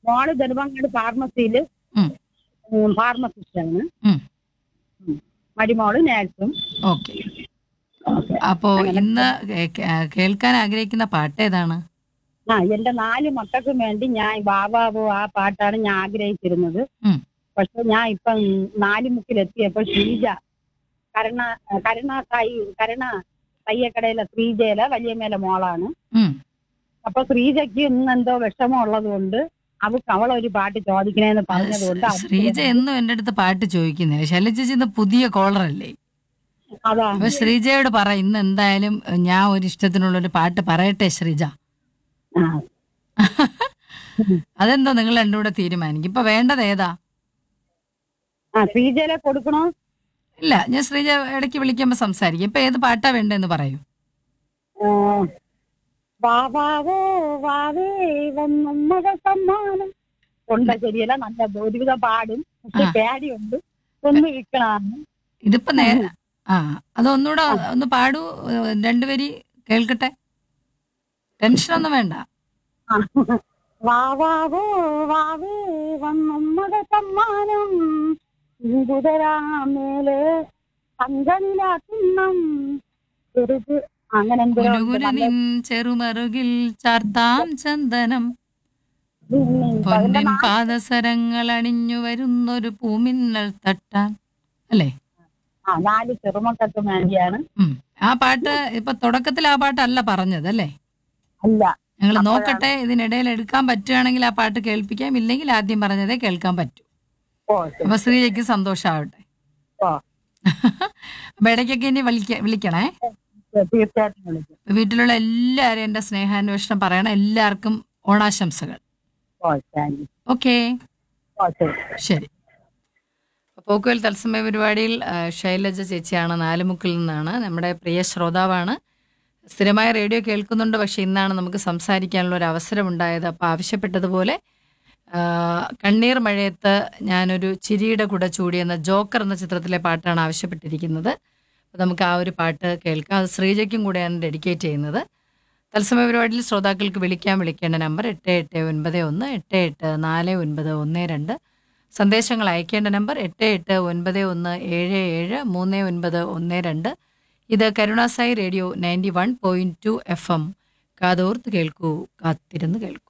മോള് നെടുമങ്ങാട് ഫാർമസിയില് ഉം. ഫാർമസിസ്റ്റ് ആണ് ഉം. മരുമോള് നേഴ്സും ഓക്കെ അപ്പോ ഇന്ന് കേ- കേ- കേൾക്കാൻ ആഗ്രഹിക്കുന്ന പാട്ട് ഏതാണ് ആ എന്റെ നാല് മക്കൾക്കും വേണ്ടി ഞാൻ ബാബാബു ആ പാട്ടാണ് ഞാൻ ആഗ്രഹിച്ചിരുന്നത് ഉം. പക്ഷെ ഞാൻ ഇപ്പം നാല് മുക്കിലെത്തിയപ്പോൾ ശ്രീജ കരുണ കരുണ സായി കരുണ തയ്യക്കടയിലെ ശ്രീജയിലെ വലിയമ്മേല മോളാണ് ഉം. അപ്പൊ ശ്രീജയ്ക്ക് ഇന്ന് എന്തോ വിഷമം ഉള്ളത് കൊണ്ട് അവൾക്ക് അവളൊരു പാട്ട് ചോദിക്കണേന്ന് പറഞ്ഞതുകൊണ്ട് അവൾക്ക് ശ്രീജ എന്നും എന്റെ അടുത്ത് പാട്ട് ചോദിക്കുന്നില്ല ശൈലജ ചേച്ചി ഇന്ന് പുതിയ കോളർ അല്ലേ അതാ അപ്പൊ ശ്രീജയോട് പറ ഇന്ന് എന്തായാലും ഞാൻ ഒരു ഇഷ്ടത്തിനുള്ള ഒരു പാട്ട് പറയട്ടെ ശ്രീജ ആ. അതെന്തോ നിങ്ങൾ രണ്ടും കൂടെ തീരുമാനിക്കും ഇപ്പൊ വേണ്ടത് ഏതാ ആ ശ്രീജയിലെ കൊടുക്കണോ ഇല്ല ഞാൻ ശ്രീജ ഇടയ്ക്ക് വിളിക്കുമ്പോ സംസാരിക്കും ഇപ്പൊ ഏത് പാട്ടാ വേണ്ടെന്ന് പറയൂ ആ, വാവാവോ വാവേ വന്നമ്മക സമ്മാനം തൊണ്ട ശരിയല്ല നല്ല ഒരുവിധം പാടും പക്ഷെ ആ. പേടിയുണ്ട് ഒന്ന് വിൽക്കണാണ് ഇതിപ്പോ നേരെ ആ അതൊന്നുകൂടെ ഒന്ന് പാടൂ ഏഹ് രണ്ടുപേരി കേൾക്കട്ടെ ടെൻഷനൊന്നും വേണ്ട വാവാവോ വാവേ വന്നമ്മക സമ്മാനം ഇന്ദുതരാമേലെ തങ്കനിലാത്തിന്നം ചെറുത് അങ്ങനെ എന്തോ ഉണ്ട്. ഗുരുഗുരു നല്ല നിൻ ചെറുമറുകിൽ ചാർത്താം ചന്ദനം പിന്നെ അതിന്റെ പൊന്നിൻ നാ- പാദസരങ്ങൾ അണിഞ്ഞു വരുന്നൊരു പൂമിന്നൽ തട്ടാൻ അല്ലേ ആ നാല് ചെറുമക്കൾക്ക് വേണ്ടിയാണ് ഉം. ആ പാട്ട് ഇപ്പൊ തുടക്കത്തിൽ ആ പാട്ടല്ല പറഞ്ഞത് അല്ലേ അല്ല ഞങ്ങൾ അപ്പോഴാണ്- നോക്കട്ടെ ഇതിനിടയിൽ എടുക്കാൻ പറ്റുകയാണെങ്കിൽ ആ പാട്ട് കേൾപ്പിക്കാം ഇല്ലെങ്കിൽ ആദ്യം പറഞ്ഞതേ കേൾക്കാൻ പറ്റൂ ഓ ശരി. അപ്പൊ ശ്രീജയ്ക്ക് സന്തോഷാവട്ടെ ഓ അപ്പൊ ഇടയ്ക്കൊക്കെ ഇനി വിളിക്ക വിളിക്കണേ തീർച്ചയായിട്ടും വിളിക്കും വീട്ടിലുള്ള എല്ലാവരും എന്റെ സ്നേഹാന്വേഷണം പറയണം എല്ലാവർക്കും ഓണാശംസകൾ ഓ താങ്ക് യു ഓക്കേ ഓ ശരി ശരി പോക്കുവൽ തത്സമയ പരിപാടിയിൽ ആ, ശൈലജ ചേച്ചിയാണ് നാലുമുക്കിൽ നിന്നാണ് നമ്മുടെ പ്രിയ ശ്രോതാവാണ് സ്ഥിരമായ റേഡിയോ കേൾക്കുന്നുണ്ട് പക്ഷെ ഇന്നാണ് നമുക്ക് സംസാരിക്കാനുള്ള ഒരു അവസരം ഉണ്ടായത് അപ്പോൾ ആവശ്യപ്പെട്ടതുപോലെ ആ, കണ്ണീർ മഴയത്ത് ഞാനൊരു ചിരിയുടെ കുട ചൂടി എന്ന ജോക്കർ എന്ന ചിത്രത്തിലെ പാട്ടാണ് ആവശ്യപ്പെട്ടിരിക്കുന്നത് അപ്പോൾ നമുക്ക് ആ ഒരു പാട്ട് കേൾക്കാം അത് ശ്രീജയ്ക്കും കൂടെയാണ് ഡെഡിക്കേറ്റ് ചെയ്യുന്നത് തത്സമയ പരിപാടിയിൽ ശ്രോതാക്കൾക്ക് വിളിക്കാൻ വിളിക്കേണ്ട നമ്പർ എട്ട് എട്ട് ഒൻപത് ഒന്ന് എട്ട് എട്ട് നാല് ഒൻപത് ഒന്ന് രണ്ട് സന്ദേശങ്ങൾ അയക്കേണ്ട നമ്പർ എട്ട് എട്ട് ഒൻപത് ഒന്ന് ഏഴ് ഏഴ് മൂന്ന് ഒൻപത് ഒന്ന് രണ്ട് ഇത് Karunasai radio ninety one point two F M കാതോർത്ത് കേൾക്കൂ കാത്തിരുന്ന് കേൾക്കൂ